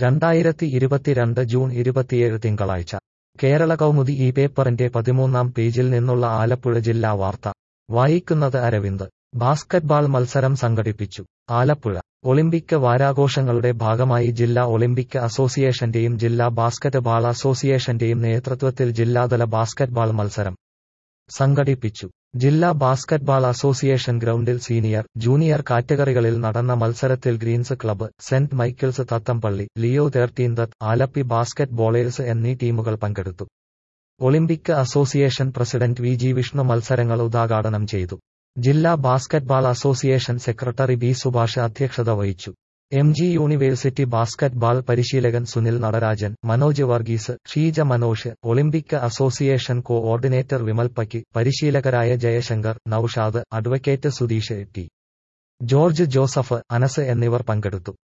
രണ്ടായിരത്തി ഇരുപത്തിരണ്ട് ജൂൺ ഇരുപത്തിയേഴ് തിങ്കളാഴ്ച കേരള കൗമുദി ഈ പേപ്പറിന്റെ പതിമൂന്നാം പേജിൽ നിന്നുള്ള ആലപ്പുഴ ജില്ലാ വാർത്ത വായിക്കുന്നത് അരവിന്ദ് ബാസ്കറ്റ്ബാൾ മത്സരം സംഘടിപ്പിച്ചു ആലപ്പുഴ ഒളിമ്പിക് വാരാഘോഷങ്ങളുടെ ഭാഗമായി ജില്ലാ ഒളിമ്പിക് അസോസിയേഷന്റെയും ജില്ലാ ബാസ്കറ്റ് ബാൾ അസോസിയേഷന്റെയും നേതൃത്വത്തിൽ ജില്ലാതല ബാസ്കറ്റ്ബാൾ മത്സരം സംഘടിപ്പിച്ചു ജില്ലാ ബാസ്കറ്റ്ബാൾ അസോസിയേഷൻ ഗ്രൗണ്ടിൽ സീനിയർ ജൂനിയർ കാറ്റഗറികളിൽ നടന്ന മത്സരത്തിൽ Greens Club Saint Michael's Thathampally Leo Thirteenth Alleppey Basket Ballers എന്നീ ടീമുകൾ പങ്കെടുത്തു Olympic association president V G Vishnu മത്സരങ്ങൾ ഉദ്ഘാടനം ചെയ്തു ജില്ലാ basketball association secretary B Subhash അധ്യക്ഷത വഹിച്ചു എം ജി യൂണിവേഴ്സിറ്റി ബാസ്കറ്റ്ബാൾ പരിശീലകൻ Sunil Natarajan Manoj Varghese Sheeja Manosh Olympic association coordinator Vimal Pakki പരിശീലകരായ Jayashankar Noushad advocate Sudheesh T George Joseph Anas എന്നിവർ പങ്കെടുത്തു